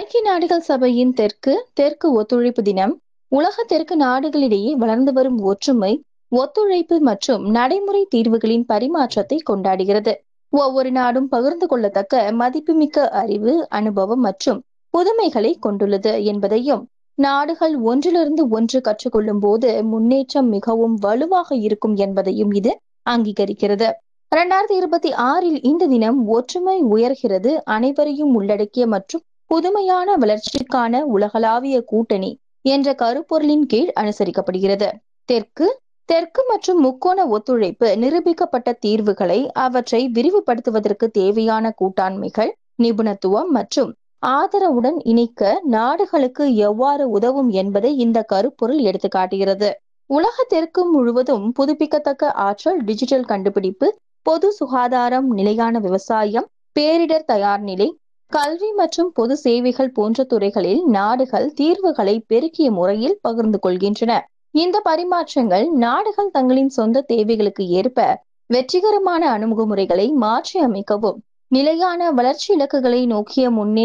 ஐக்கிய நாடுகள் சபையின் தெற்கு தெற்கு ஒத்துழைப்பு தினம் உலக தெற்கு நாடுகளிடையே வளர்ந்து வரும் ஒற்றுமை ஒத்துழைப்பு மற்றும் நடைமுறை தீர்வுகளின் பரிமாற்றத்தை கொண்டாடுகிறது ஒவ்வொரு நாடும் பகிர்ந்து கொள்ளத்தக்க மதிப்புமிக்க அறிவு அனுபவம் மற்றும் புதுமைகளை கொண்டுள்ளது என்பதையும் நாடுகள் ஒன்றிலிருந்து ஒன்று கற்றுக்கொள்ளும் போது முன்னேற்றம் மிகவும் வலுவாக இருக்கும் என்பதையும் இது அங்கீகரிக்கிறது இரண்டாயிரத்தி இருபத்தி ஆறில் இந்த தினம் ஒற்றுமை உயர்கிறது அனைவரையும் உள்ளடக்கிய மற்றும் புதுமையான வளர்ச்சிக்கான உலகளாவிய கூட்டணி என்ற கருப்பொருளின் கீழ் அனுசரிக்கப்படுகிறது தெற்கு தெற்கு மற்றும் முக்கோண ஒத்துழைப்பு நிரூபிக்கப்பட்ட தீர்வுகளை அவற்றை விரிவுபடுத்துவதற்கு தேவையான கூட்டாண்மைகள் நிபுணத்துவம் மற்றும் ஆதரவுடன் இணைக்க நாடுகளுக்கு எவ்வாறு உதவும் என்பதை இந்த கருப்பொருள் எடுத்துக்காட்டுகிறது உலக தெற்கு முழுவதும் புதுப்பிக்கத்தக்க ஆற்றல் டிஜிட்டல் கண்டுபிடிப்பு பொது சுகாதாரம் நிலையான விவசாயம் பேரிடர் தயார் நிலை கல்வி மற்றும் பொது சேவைகள் போன்ற துறைகளில் நாடுகள் தீர்வுகளை பெருக்கிய முறையில் பகிர்ந்து கொள்கின்றன இந்த பரிமாற்றங்கள் நாடுகள் தங்களின் சொந்த தேவைகளுக்கு ஏற்ப வெற்றிகரமான அணுகுமுறைகளை மாற்றி அமைக்கவும் நிலையான வளர்ச்சி இலக்குகளை நோக்கிய முன்னே